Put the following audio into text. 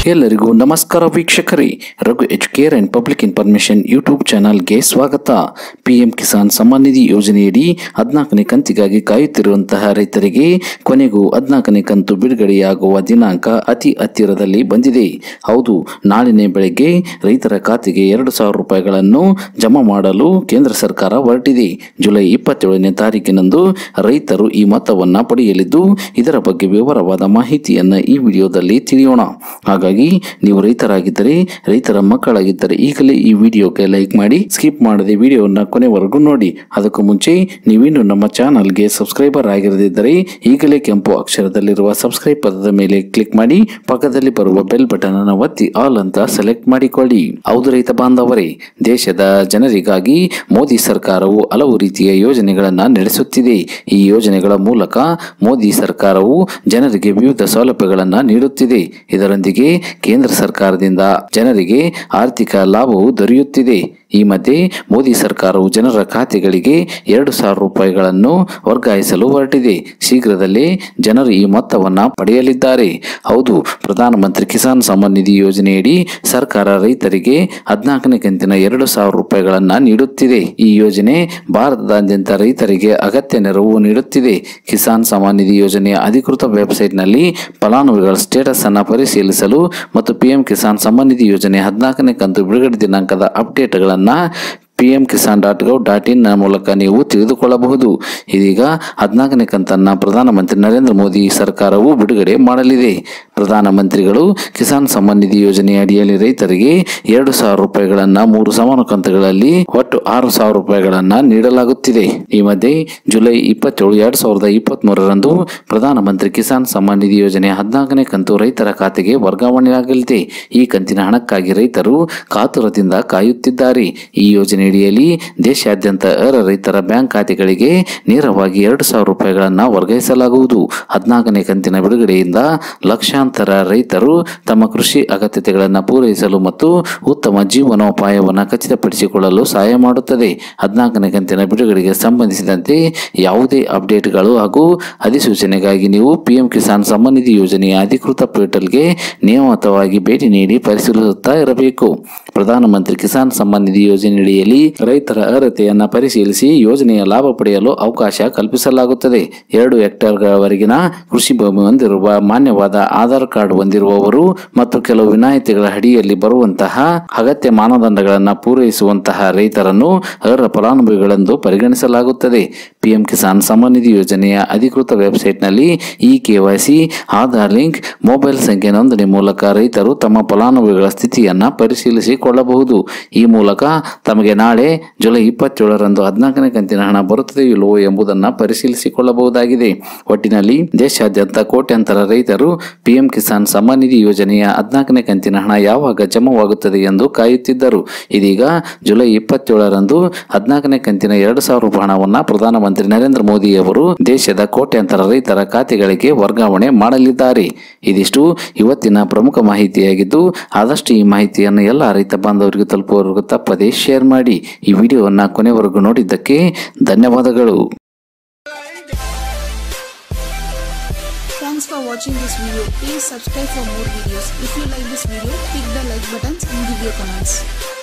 ಎಲ್ಲರಿಗೂ ನಮಸ್ಕಾರ ವೀಕ್ಷಕರೇ Raghu Educare and public information YouTube ಚಾನಲ್ಗೆ ಸ್ವಾಗತ ಪಿಎಂ ಕಿಸಾನ್ ಸಮ್ಮಾನ್ ನಿಧಿ ಯೋಜನೆಯಡಿ ಹದಿನಾಲ್ಕನೇ ಕಂತಿಗಾಗಿ ಕಾಯುತ್ತಿರುವಂತಹ ರೈತರಿಗೆ ಕೊನೆಗೂ ಹದಿನಾಲ್ಕನೇ ಕಂತು ಬಿಡುಗಡೆಯಾಗುವ ದಿನಾಂಕ ಅತಿ ಹತ್ತಿರದಲ್ಲಿ ಬಂದಿದೆ ಹೌದು ನಾಳಿನ ಬೆಳಗ್ಗೆ ರೈತರ ಖಾತೆಗೆ ಎರಡು ಸಾವಿರ ರೂಪಾಯಿಗಳನ್ನು ಜಮಾ ಮಾಡಲು ಕೇಂದ್ರ ಸರ್ಕಾರ ಹೊರಟಿದೆ ಜುಲೈ ಇಪ್ಪತ್ತೇಳನೇ ತಾರೀಕಿನಂದು ರೈತರು ಈ ಮೊತ್ತವನ್ನು ಪಡೆಯಲಿದ್ದು ಇದರ ಬಗ್ಗೆ ವಿವರವಾದ ಮಾಹಿತಿಯನ್ನು ಈ ವಿಡಿಯೋದಲ್ಲಿ ತಿಳಿಯೋಣ ಹಾಗಾಗಿ ನೀವು ರೈತರಾಗಿದ್ದರೆ ರೈತರ ಮಕ್ಕಳಾಗಿದ್ದರೆ ಈಗಲೇ ಈ ವಿಡಿಯೋಗೆ ಲೈಕ್ ಮಾಡಿ ಸ್ಕಿಪ್ ಮಾಡದೆ ವಿಡಿಯೋನ ಕೊನೆವರೆಗೂ ನೋಡಿ ಅದಕ್ಕೂ ಮುಂಚೆ ನೀವಿನ್ನು ನಮ್ಮ ಚಾನಲ್ಗೆ ಸಬ್ಸ್ಕ್ರೈಬರ್ ಆಗಿರದಿದ್ದರೆ ಈಗಲೇ ಕೆಂಪು ಅಕ್ಷರದಲ್ಲಿರುವ ಸಬ್ಸ್ಕ್ರೈಬ್ ಪದದ ಮೇಲೆ ಕ್ಲಿಕ್ ಮಾಡಿ ಪಕ್ಕದಲ್ಲಿ ಬರುವ ಬೆಲ್ ಬಟನ್ ಅನ್ನು ಒತ್ತಿ ಆಲ್ ಅಂತ ಸೆಲೆಕ್ಟ್ ಮಾಡಿಕೊಳ್ಳಿ ಹೌದು ರೈತ ಬಾಂಧವರೇ ದೇಶದ ಜನರಿಗಾಗಿ ಮೋದಿ ಸರ್ಕಾರವು ಹಲವು ರೀತಿಯ ಯೋಜನೆಗಳನ್ನು ನಡೆಸುತ್ತಿದೆ ಈ ಯೋಜನೆಗಳ ಮೂಲಕ ಮೋದಿ ಸರ್ಕಾರವು ಜನರಿಗೆ ವಿವಿಧ ಸೌಲಭ್ಯಗಳನ್ನು ನೀಡುತ್ತಿದೆ ಇದರೊಂದಿಗೆ ಕೇಂದ್ರ ಸರ್ಕಾರದಿಂದ ಜನರಿಗೆ ಆರ್ಥಿಕ ಲಾಭವು ದೊರೆಯುತ್ತಿದೆ ಈ ಮಧ್ಯೆ ಮೋದಿ ಸರ್ಕಾರವು ಜನರ ಖಾತೆಗಳಿಗೆ ಎರಡು ಸಾವಿರ ರೂಪಾಯಿಗಳನ್ನು ವರ್ಗಾಯಿಸಲು ಹೊರಟಿದೆ ಶೀಘ್ರದಲ್ಲೇ ಜನರು ಈ ಮೊತ್ತವನ್ನು ಪಡೆಯಲಿದ್ದಾರೆ ಹೌದು ಪ್ರಧಾನಮಂತ್ರಿ ಕಿಸಾನ್ ಸಮ್ಮಾನ್ ನಿಧಿ ಯೋಜನೆಯಡಿ ಸರ್ಕಾರ ರೈತರಿಗೆ ಹದಿನಾಲ್ಕನೇ ಕಂತಿನ ಎರಡು ಸಾವಿರ ರೂಪಾಯಿಗಳನ್ನು ನೀಡುತ್ತಿದೆ ಈ ಯೋಜನೆ ಭಾರತದಾದ್ಯಂತ ರೈತರಿಗೆ ಅಗತ್ಯ ನೆರವು ನೀಡುತ್ತಿದೆ ಕಿಸಾನ್ ಸಮ್ಮಾನ್ ನಿಧಿ ಯೋಜನೆಯ ಅಧಿಕೃತ ವೆಬ್ಸೈಟ್ನಲ್ಲಿ ಫಲಾನುಭವಿಗಳ ಸ್ಟೇಟಸ್ ಅನ್ನು ಪರಿಶೀಲಿಸಲು ಮತ್ತು ಪಿಎಂ ಕಿಸಾನ್ ಸಮ್ಮಾನ್ ನಿಧಿ ಯೋಜನೆ ಹದಿನಾಲ್ಕನೇ ಕಂತು ಬಿಡುಗಡೆ ದಿನಾಂಕದ ಅಪ್ಡೇಟ್ಗಳನ್ನು P M Kisan dot gov dot in ಮೂಲಕ ನೀವು ತಿಳಿದುಕೊಳ್ಳಬಹುದು ಇದೀಗ ಹದಿನಾಲ್ಕನೇ ಕಂತನ್ನು ಪ್ರಧಾನಮಂತ್ರಿ ನರೇಂದ್ರ ಮೋದಿ ಸರ್ಕಾರವು ಬಿಡುಗಡೆ ಮಾಡಲಿದೆ ಪ್ರಧಾನಮಂತ್ರಿಗಳು ಕಿಸಾನ್ ಸಮ್ಮಾನ್ ನಿಧಿ ಯೋಜನೆಯ ಅಡಿಯಲ್ಲಿ ರೈತರಿಗೆ ಎರಡು ಸಾವಿರ ರೂಪಾಯಿಗಳನ್ನು ಮೂರು ಸಮಾನ ಕಂತುಗಳಲ್ಲಿ ಒಟ್ಟು ಆರು ಸಾವಿರ ರೂಪಾಯಿಗಳನ್ನು ನೀಡಲಾಗುತ್ತಿದೆ ಈ ಮಧ್ಯೆ ಜುಲೈ ಇಪ್ಪತ್ತೇಳು ಎರಡ್ ಸಾವಿರದ ಇಪ್ಪತ್ತ್ ಮೂರರಂದು ಪ್ರಧಾನಮಂತ್ರಿ ಕಿಸಾನ್ ಸಮ್ಮಾನ್ ನಿಧಿ ಯೋಜನೆ ಹದಿನಾಲ್ಕನೇ ಕಂತು ರೈತರ ಖಾತೆಗೆ ವರ್ಗಾವಣೆಯಾಗಲಿದೆ ಈ ಕಂತಿನ ಹಣಕ್ಕಾಗಿ ರೈತರು ಕಾತುರದಿಂದ ಕಾಯುತ್ತಿದ್ದಾರೆ ಈ ಯೋಜನೆಯಡಿಯಲ್ಲಿ ದೇಶಾದ್ಯಂತ ಅರ್ಹ ರೈತರ ಬ್ಯಾಂಕ್ ಖಾತೆಗಳಿಗೆ ನೇರವಾಗಿ ಎರಡು ಸಾವಿರ ರೂಪಾಯಿಗಳನ್ನು ವರ್ಗಾಯಿಸಲಾಗುವುದು ಹದಿನಾಲ್ಕನೇ ಕಂತಿನ ಬಿಡುಗಡೆಯಿಂದ ಲಕ್ಷಾಂತರ ರೈತರು ತಮ್ಮ ಕೃಷಿ ಅಗತ್ಯತೆಗಳನ್ನು ಪೂರೈಸಲು ಮತ್ತು ಉತ್ತಮ ಜೀವನೋಪಾಯವನ್ನು ಖಚಿತಪಡಿಸಿಕೊಳ್ಳಲು ಸಹಾಯ ಮಾಡುತ್ತದೆ ಹದಿನಾಲ್ಕನೇ ಕಂತಿನ ಬಿಡುಗಡೆಗೆ ಸಂಬಂಧಿಸಿದಂತೆ ಯಾವುದೇ ಅಪ್ಡೇಟ್ಗಳು ಹಾಗೂ ಅಧಿಸೂಚನೆಗಾಗಿ ನೀವು ಪಿಎಂ ಕಿಸಾನ್ ಸಮ್ಮಾನ್ ನಿಧಿ ಯೋಜನೆಯ ಅಧಿಕೃತ ಪೋರ್ಟಲ್ಗೆ ನಿಯಮಿತವಾಗಿ ಭೇಟಿ ನೀಡಿ ಪರಿಶೀಲಿಸುತ್ತಾ ಇರಬೇಕು ಪ್ರಧಾನಮಂತ್ರಿ ಕಿಸಾನ್ ಸಮ್ಮಾನ್ ನಿಧಿ ಯೋಜನೆಯಡಿಯಲ್ಲಿ ರೈತರ ಅರ್ಹತೆಯನ್ನು ಪರಿಶೀಲಿಸಿ ಯೋಜನೆಯ ಲಾಭ ಪಡೆಯಲು ಅವಕಾಶ ಕಲ್ಪಿಸಲಾಗುತ್ತದೆ ಎರಡು ಹೆಕ್ಟೇರ್ಗಳವರೆಗಿನ ಕೃಷಿ ಭೂಮಿ ಹೊಂದಿರುವ ಮಾನ್ಯವಾದ ಆಧಾರ್ ಕಾರ್ಡ್ ಹೊಂದಿರುವವರು ಮತ್ತು ಕೆಲವು ವಿನಾಯಿತಿಗಳ ಅಡಿಯಲ್ಲಿ ಬರುವಂತಹ ಅಗತ್ಯ ಮಾನದಂಡಗಳನ್ನು ಪೂರೈಸುವಂತಹ ರೈತರನ್ನು ಅರ್ಹ ಫಲಾನುಭವಿಗಳೆಂದು ಪರಿಗಣಿಸಲಾಗುತ್ತದೆ ಪಿಎಂ ಕಿಸಾನ್ ಸಮ್ಮಾನ್ ನಿಧಿ ಯೋಜನೆಯ ಅಧಿಕೃತ ವೆಬ್ಸೈಟ್ನಲ್ಲಿ e KYC Aadhaar link mobile ಸಂಖ್ಯೆ ನೋಂದಣಿ ಮೂಲಕ ರೈತರು ತಮ್ಮ ಫಲಾನುಭವಿಗಳ ಸ್ಥಿತಿಯನ್ನು ಪರಿಶೀಲಿಸಿಕೊಳ್ಳಬಹುದು ಈ ಮೂಲಕ ತಮಗೆ ನಾಳೆ ಜುಲೈ ಇಪ್ಪತ್ತೇಳರಂದು ಹದಿನಾಲ್ಕನೇ ಕಂತಿನ ಹಣ ಬರುತ್ತದೆಯೋ ಇಲ್ಲವೋ ಎಂಬುದನ್ನು ಪರಿಶೀಲಿಸಿಕೊಳ್ಳಬಹುದಾಗಿದೆ ಒಟ್ಟಿನಲ್ಲಿ ದೇಶಾದ್ಯಂತ ಕೋಟ್ಯಾಂತರ ರೈತರು ಪಿಎಂ ಕಿಸಾನ್ ಸಮ್ಮಾನ್ ನಿಧಿ ಯೋಜನೆಯ ಹದಿನಾಲ್ಕನೇ ಕಂತಿನ ಹಣ ಯಾವಾಗ ಜಮಾವಾಗುತ್ತದೆ ಎಂದು ಕಾಯುತ್ತಿದ್ದರು ಇದೀಗ ಜುಲೈ ಇಪ್ಪತ್ತೇಳರಂದು ಹದಿನಾಲ್ಕನೇ ಕಂತಿನ ಎರಡು ಸಾವಿರ ರೂಪಾಯಿ ಹಣವನ್ನು ಪ್ರಧಾನಮಂತ್ರಿ ನರೇಂದ್ರ ಮೋದಿ ಅವರು ದೇಶದ ಕೋಟ್ಯಾಂತರ ರೈತರ ಖಾತೆಗಳಿಗೆ ವರ್ಗಾವಣೆ ಮಾಡಲಿದ್ದಾರೆ ಇದಿಷ್ಟು ಇವತ್ತಿನ ಪ್ರಮುಖ ಮಾಹಿತಿಯಾಗಿದ್ದು ಆದಷ್ಟು ಈ ಮಾಹಿತಿಯನ್ನು ಎಲ್ಲ ರೈತ ಬಾಂಧವರಿಗೆ ತಲುಪುವವರೆಗೂ ತಪ್ಪದೇ ಶೇರ್ ಮಾಡಿ ಈ ವಿಡಿಯೋವನ್ನು ಕೊನೆವರೆಗೂ ನೋಡಿದ್ದಕ್ಕೆ ಧನ್ಯವಾದಗಳು Thanks for watching this video. Please subscribe for more videos. If you like this video, click the like buttons and give your comments.